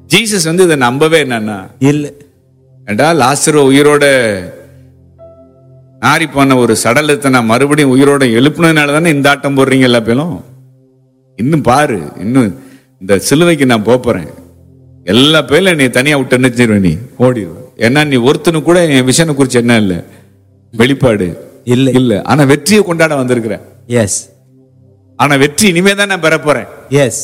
Jesus வந்து இதை நம்பவே என்னன்னா இல்ல ஏண்டா லாசரு உயிரோட நாரி போன ஒரு சடலத்தை நான் மறுபடியும் உயிரோட எழுப்புனதுனால தானே இந்த ஆட்டம் போடுறீங்க எல்லா பேரும் இன்னும் பாரு இன்னும் இந்த சிலுவைக்கு நான் போப் போறேன் எல்லா பேர்ல நீ தனியா விட்டு நினைச்சிருவேன் நீ ஓடிடுவேன் ஏன்னா நீ ஒருத்தனு கூட என் விஷனை குறிச்சு என்ன இல்ல வெளிப்பாடு இல்லை இல்ல ஆனா வெற்றியை கொண்டாட வந்திருக்கிற எஸ் ஆனா வெற்றி இனிமே தான் நான் பெற போறேன் எஸ்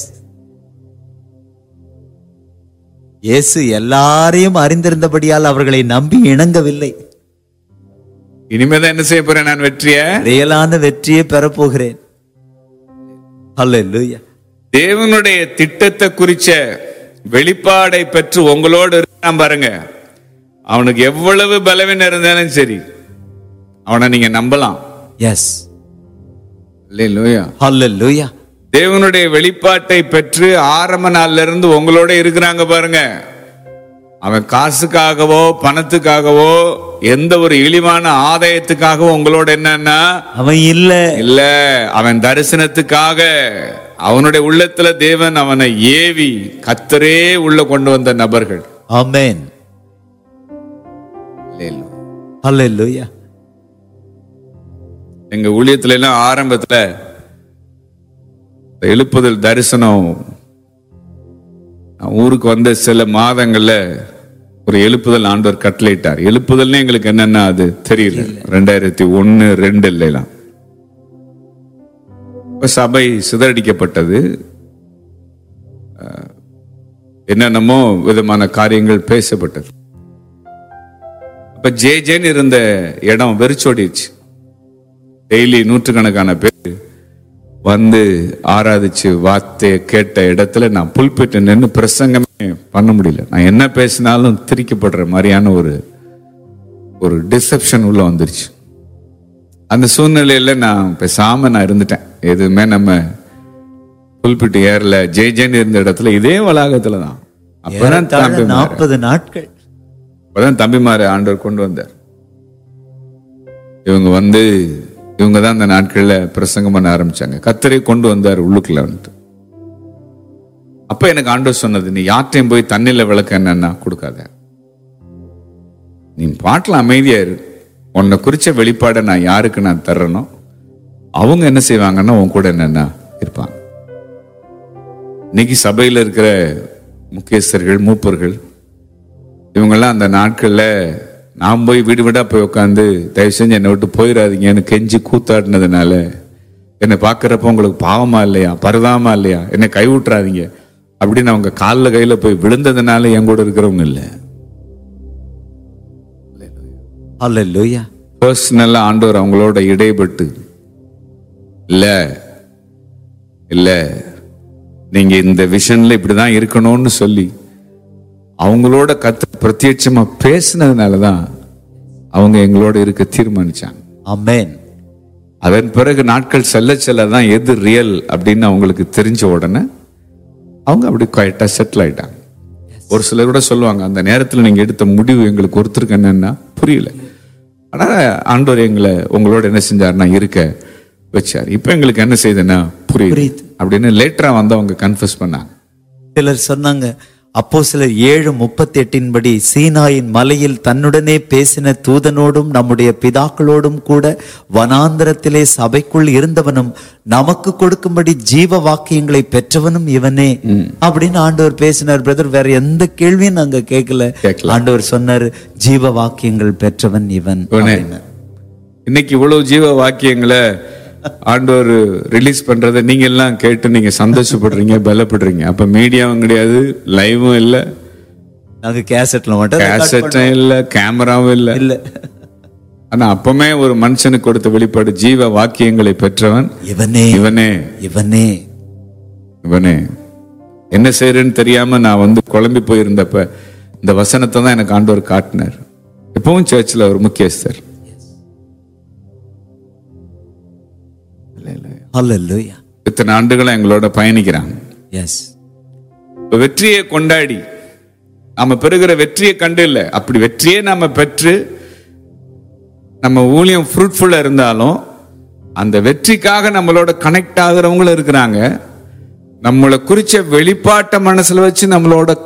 இயேசு எல்லாரையும் அறிந்திருந்தபடியால் அவர்களை நம்பி இணங்கவில்லை இனிமே தான் என்ன செய்ய போறேன் நான் வெற்றியை ரியலான வெற்றியை பெறப்போகிறேன் அல்லேலூயா தேவனுடைய திட்டத்தை குறிச்ச வெளிப்பாடை பெற்று உங்களோடு இருக்கான் பாருங்க அவனுக்கு எவ்வளவு பலவீனம் இருந்தாலும் சரி அவனை நீங்க நம்பலாம் எஸ் இல்லையா அல்லேலூயா தேவனுடைய வெளிப்பாட்டை பெற்று ஆரம்ப நாள்ல இருந்து உங்களோட இருக்கிறாங்க பாருங்க அவன் காசுக்காகவோ பணத்துக்காகவோ எந்த ஒரு இழிவான ஆதாயத்துக்காகவோ உங்களோட என்னன்னா அவன் இல்ல இல்ல அவன் தரிசனத்துக்காக அவனுடைய உள்ளத்துல தேவன் அவனை ஏவி கத்தரே உள்ள கொண்டு வந்த நபர்கள் ஆமென் அல்லேலூயா எங்க ஊழியத்துல எல்லாம் ஆரம்பத்துல இந்த எழுப்புதல் தரிசனம் நான் ஊருக்கு வந்த சில மாதங்கள்ல ஒரு எழுப்புதல் ஆண்டவர் கட்டளையிட்டார் எழுப்புதல்னு எங்களுக்கு என்னன்னா அது தெரியல ரெண்டாயிரத்தி ஒன்னு ரெண்டு எல்லாம் இப்ப சபை சிதறடிக்கப்பட்டது அஹ், என்னென்னமோ விதமான காரியங்கள் பேசப்பட்டது அப்ப ஜே ஜேன்னு இருந்த இடம் வெறிச்சோடிடுச்சு டெய்லி நூற்றுக்கணக்கான பேர் வந்து ஆராதிச்சு வார்த்தையை கேட்ட இடத்துல நான் புல்பிட்டு நின்று பிரசங்கமே பண்ண முடியல நான் என்ன பேசினாலும் திரிக்கப்படுற மாதிரியான ஒரு ஒரு டிசப்ஷன் உள்ள வந்துருச்சு அந்த சூழ்நிலையில நான் பேசாம நான் இருந்துட்டேன் எதுவுமே நம்ம புல்பிட்டு ஏறல ஜெய் ஜெயின் இருந்த இடத்துல இதே வளாகத்துல தான் அப்பதான் தம்பி நாற்பது நாட்கள் அப்பதான் தம்பிமாரை ஆண்டவர் கொண்டு வந்தார் இவங்க வந்து இவங்க தான் அந்த நாட்கள்ல பிரசங்கம் பண்ண ஆரம்பிச்சாங்க கத்தரை கொண்டு வந்தார் உள்ளுக்குள்ள வந்துட்டு அப்ப எனக்கு ஆண்டவர் சொன்னது நீ யார்ட்டையும் போய் தண்ணியில விளக்க என்னன்னா கொடுக்காத நீ பாட்டில் அமைதியா இரு உன்னை குறிச்ச வெளிப்பாடை நான் யாருக்கு நான் தர்றனோ அவங்க என்ன செய்வாங்கன்னா உன் கூட என்னன்னா இருப்பாங்க இன்னைக்கு சபையில இருக்கிற முக்கியஸ்தர்கள் மூப்பர்கள் இவங்கெல்லாம் அந்த நாட்கள்ல நான் போய் வீடு வீடா போய் உட்காந்து தயவு செஞ்சு என்னை விட்டு போயிடாதீங்கன்னு கெஞ்சி கூத்தாடினதுனால என்னை பார்க்கறப்ப உங்களுக்கு பாவமா இல்லையா பரதாமா இல்லையா என்னை கை விட்டுறாதீங்க அப்படின்னு அவங்க காலில் கையில போய் விழுந்ததுனால என் கூட இருக்கிறவங்க இல்லை அல்லேலூயா பர்சனலா ஆண்டவர் அவங்களோட இடைப்பட்டு இல்ல இல்ல நீங்க இந்த விஷன்ல இப்படிதான் இருக்கணும்னு சொல்லி அவங்களோட கத்து பிரத்யட்சமா பேசினதுனாலதான் அவங்க எங்களோட இருக்க தீர்மானிச்சாங்க ஆமென் அதன் பிறகு நாட்கள் செல்ல செல்ல தான் எது ரியல் அப்படின்னு அவங்களுக்கு தெரிஞ்ச உடனே அவங்க அப்படி குவாய்ட்டா செட்டில் ஆயிட்டாங்க ஒரு சிலர் கூட சொல்லுவாங்க அந்த நேரத்துல நீங்க எடுத்த முடிவு எங்களுக்கு ஒருத்தருக்கு என்னன்னா புரியல ஆனா ஆண்டவர் எங்களை உங்களோட என்ன செஞ்சாருன்னா இருக்க வச்சார் இப்ப எங்களுக்கு என்ன செய்யுதுன்னா புரியுது புரியுது. அப்படின்னு லேட்டரா வந்து அவங்க கன்ஃபஸ் பண்ணாங்க சிலர் சொன்னாங்க அப்போ சிலர் ஏழு முப்பத்தி எட்டின் படி சீனாயின் மலையில் தன்னுடனே பேசின தூதனோடும் நம்முடைய பிதாக்களோடும் கூட வனாந்தரத்திலே சபைக்குள் இருந்தவனும் நமக்கு கொடுக்கும்படி ஜீவ வாக்கியங்களை பெற்றவனும் இவனே அப்படின்னு ஆண்டவர் பேசினார் பிரதர் வேற எந்த கேள்வியும் நாங்க கேட்கல கேட்கல. ஆண்டவர் சொன்னாரு ஜீவ வாக்கியங்கள் பெற்றவன் இவன் இவனே. அப்படின்னு. இன்னைக்கு இவ்வளவு ஜீவ வாக்கியங்களை ஆண்டவர் ரிலீஸ் பண்றதை நீங்க எல்லாம் கேட்டு நீங்க சந்தோஷப்படுறீங்க பலப்படுறீங்க அப்ப மீடியாவும் கிடையாது லைவும் இல்ல நாங்க கேசட்ல மட்டும் record கேசட்டும் இல்ல கேமராவும் இல்ல பண்ணோம். இல்ல ஆனா அப்பமே ஒரு மனுஷனுக்கு கொடுத்த வெளிப்பாடு ஜீவ வாக்கியங்களை பெற்றவன் இவனே இவனே இவனே இவனே என்ன செய்யறேன்னு தெரியாம நான் வந்து குழம்பி போயிருந்தப்ப இந்த வசனத்தை தான் எனக்கு ஆண்டவர் காட்டினார் இப்பவும் சர்ச்சில் ஒரு முக்கியஸ்தர் ஹalleluya இத்தனை ஆண்டுகளா எங்களோட பயணிக்கிறாங்க எஸ் இப்ப வெற்றியை கொண்டாடி நாம பெறுகிற வெற்றியை கண்டு இல்லை அப்படி வெற்றியே நாம பெற்று நம்ம ஊழியம் ஃப்ரூட்ஃபுல்லா இருந்தாலும் அந்த வெற்றிக்காக நம்மளோட கனெக்ட் ஆகுறவங்களும் இருக்கிறாங்க நம்மளை குறிச்ச வெளிப்பாட்டை மனசுல வச்சு நம்மளோட